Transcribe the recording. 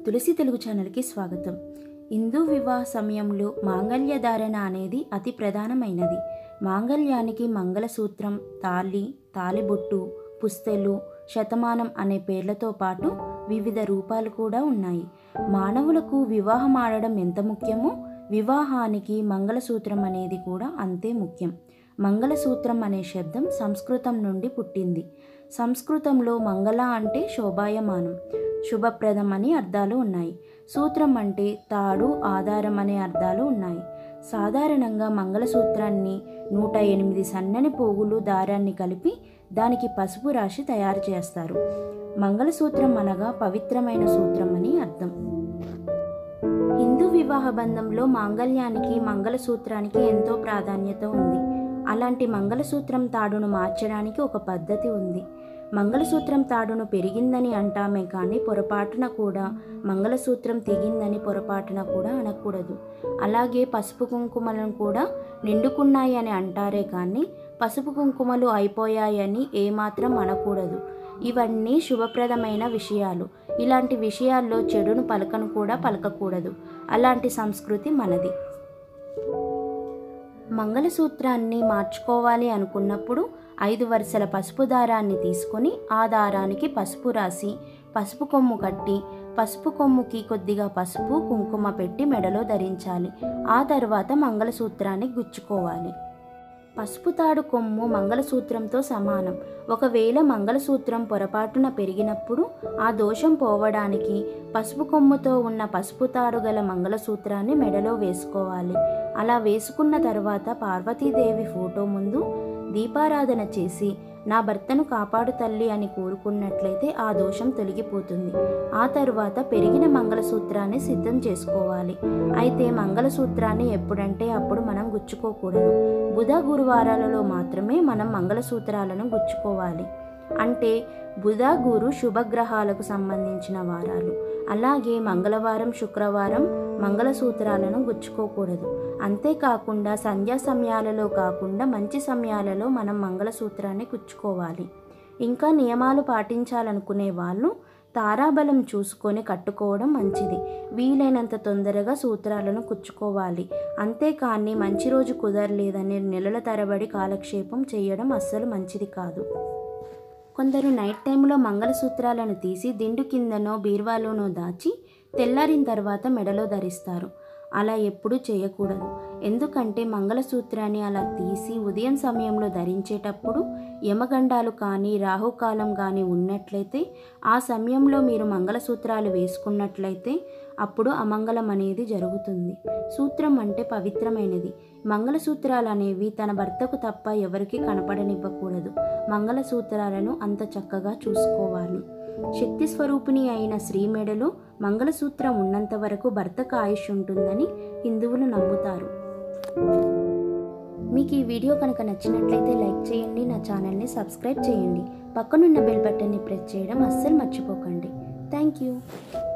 తులసి తెలుగు ఛానల్కి స్వాగతం హిందూ వివాహ సమయంలో మాంగళ్య ధారణ అనేది అతి ప్రధానమైనది మాంగళ్యానికి మంగళసూత్రం తాళి తాలిబొట్టు పుస్తెలు శతమానం అనే పేర్లతో పాటు వివిధ రూపాలు కూడా ఉన్నాయి మానవులకు వివాహం ఆడడం ఎంత ముఖ్యమో వివాహానికి మంగళసూత్రం అనేది కూడా అంతే ముఖ్యం మంగళసూత్రం అనే శబ్దం సంస్కృతం నుండి పుట్టింది సంస్కృతంలో మంగళ అంటే శోభాయమానం శుభప్రదం అని అర్థాలు ఉన్నాయి సూత్రం అంటే తాడు ఆధారం అనే అర్థాలు ఉన్నాయి సాధారణంగా మంగళసూత్రాన్ని నూట ఎనిమిది సన్నని పోగులు దారాన్ని కలిపి దానికి పసుపు రాసి తయారు చేస్తారు మంగళసూత్రం అనగా పవిత్రమైన సూత్రం అని అర్థం హిందూ వివాహ బంధంలో మాంగళ్యానికి మంగళసూత్రానికి ఎంతో ప్రాధాన్యత ఉంది అలాంటి మంగళసూత్రం తాడును మార్చడానికి ఒక పద్ధతి ఉంది మంగళసూత్రం తాడును పెరిగిందని అంటామే కానీ పొరపాటున కూడా మంగళసూత్రం తెగిందని పొరపాటున కూడా అనకూడదు అలాగే పసుపు కుంకుమలను కూడా నిండుకున్నాయి అని అంటారే కానీ పసుపు కుంకుమలు అయిపోయాయని ఏమాత్రం అనకూడదు ఇవన్నీ శుభప్రదమైన విషయాలు ఇలాంటి విషయాల్లో చెడును పలకను కూడా పలకకూడదు అలాంటి సంస్కృతి మనది మంగళసూత్రాన్ని మార్చుకోవాలి అనుకున్నప్పుడు ఐదు వరుసల పసుపు దారాన్ని తీసుకొని ఆ దారానికి పసుపు రాసి పసుపు కొమ్ము కట్టి పసుపు కొమ్ముకి కొద్దిగా పసుపు కుంకుమ పెట్టి మెడలో ధరించాలి ఆ తర్వాత మంగళసూత్రాన్ని గుచ్చుకోవాలి పసుపు తాడు కొమ్ము మంగళసూత్రంతో సమానం ఒకవేళ మంగళసూత్రం పొరపాటున పెరిగినప్పుడు ఆ దోషం పోవడానికి పసుపు కొమ్ముతో ఉన్న పసుపు తాడు గల మంగళసూత్రాన్ని మెడలో వేసుకోవాలి అలా వేసుకున్న తర్వాత పార్వతీదేవి ఫోటో ముందు దీపారాధన చేసి నా భర్తను కాపాడు తల్లి అని కోరుకున్నట్లయితే ఆ దోషం తొలగిపోతుంది ఆ తర్వాత పెరిగిన మంగళసూత్రాన్ని సిద్ధం చేసుకోవాలి అయితే మంగళసూత్రాన్ని ఎప్పుడంటే అప్పుడు మనం గుచ్చుకోకూడదు బుధ గురువారాలలో మాత్రమే మనం మంగళసూత్రాలను గుచ్చుకోవాలి అంటే బుధ గురు శుభగ్రహాలకు సంబంధించిన వారాలు అలాగే మంగళవారం శుక్రవారం మంగళసూత్రాలను గుచ్చుకోకూడదు అంతేకాకుండా సంధ్యా సమయాలలో కాకుండా మంచి సమయాలలో మనం మంగళసూత్రాన్ని గుచ్చుకోవాలి ఇంకా నియమాలు పాటించాలనుకునే వాళ్ళు తారాబలం చూసుకొని కట్టుకోవడం మంచిది వీలైనంత తొందరగా సూత్రాలను కుచ్చుకోవాలి అంతేకాని మంచి రోజు కుదరలేదని నెలల తరబడి కాలక్షేపం చేయడం అస్సలు మంచిది కాదు కొందరు నైట్ టైంలో మంగళసూత్రాలను తీసి దిండు కిందనో బీర్వాలోనో దాచి తెల్లారిన తర్వాత మెడలో ధరిస్తారు అలా ఎప్పుడూ చేయకూడదు ఎందుకంటే మంగళసూత్రాన్ని అలా తీసి ఉదయం సమయంలో ధరించేటప్పుడు యమగండాలు కానీ రాహుకాలం కానీ ఉన్నట్లయితే ఆ సమయంలో మీరు మంగళసూత్రాలు వేసుకున్నట్లయితే అప్పుడు అమంగళం అనేది జరుగుతుంది సూత్రం అంటే పవిత్రమైనది మంగళసూత్రాలు అనేవి తన భర్తకు తప్ప ఎవరికి కనపడనివ్వకూడదు మంగళసూత్రాలను అంత చక్కగా చూసుకోవాలి శక్తి స్వరూపిణి అయిన శ్రీ మెడలో మంగళసూత్రం ఉన్నంత వరకు భర్తకు ఆయుష్ ఉంటుందని హిందువులు నమ్ముతారు మీకు ఈ వీడియో కనుక నచ్చినట్లయితే లైక్ చేయండి నా ఛానల్ని సబ్స్క్రైబ్ చేయండి పక్కనున్న బెల్ బటన్ని ప్రెస్ చేయడం అస్సలు మర్చిపోకండి థ్యాంక్ యూ